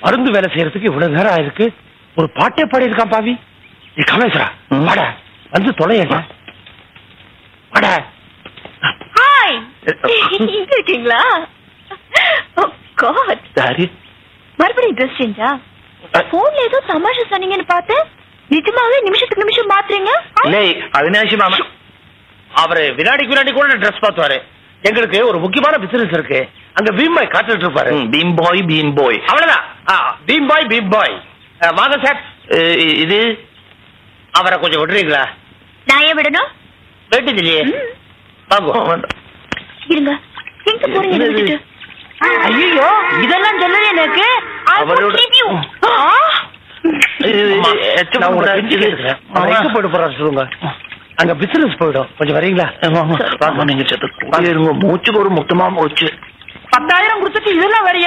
மருந்து வேலை செய்யறதுக்கு இவ்வளவு நேரம் ஆயிருக்கு ஒரு பாட்டே பாடி இருக்கான் பாவி நீ கமேஸ்வரா ம். வாடா வந்து தொலையங்க வாடா ஹாய் இங்க இருக்கீங்களா Oh God. யாரு மறுபடியும் ட்ரெஸ் சேஞ்சா போன்ல ஏதோ தமாஷா சொன்னீங்கன்னு பார்த்தேன் நிஜமாவே நிமிஷத்துக்கு நிமிஷம் மாத்துறீங்க இல்லை அவினாஷி மாமா அவரு வினாடிக்கு வினாடி கூட ட்ரெஸ் பார்த்துவாரு எங்களுக்கு ஒரு முக்கியமான பிசினஸ் இருக்கு அங்க பீம்பாய் காத்துட்டு இருப்பாரு பீம் பாய் பீம் பாய் அவ்வளவுதான் பீம் பாய் பீம் பாய் வாங்க சார் இது அவரை கொஞ்சம் விடுறீங்களா நான் ஏன் விடணும் வேண்டியது இல்லையே ம். வாங்க இருங்க எங்க போறீங்க என்னை என்னது? விட்டுட்டு ஐயோ இதெல்லாம் சொல்லல எனக்கு I won't அவரோட- leave you. ஆ. அம்மா, நான் உங்களை கெஞ்சி கேட்டுக்கிறேன். அவர் எங்க போயிட்டு போறாரு சொல்லுங்க அங்க பிசினஸ் போயிடும் கொஞ்சம் வரீங்களா வாங்க நீங்க சத்து இருங்க மூச்சுக்கு ஒரு முத்தமா போச்சு பத்தாயிரம் கொடுத்துட்டு இதெல்லாம் வேறையா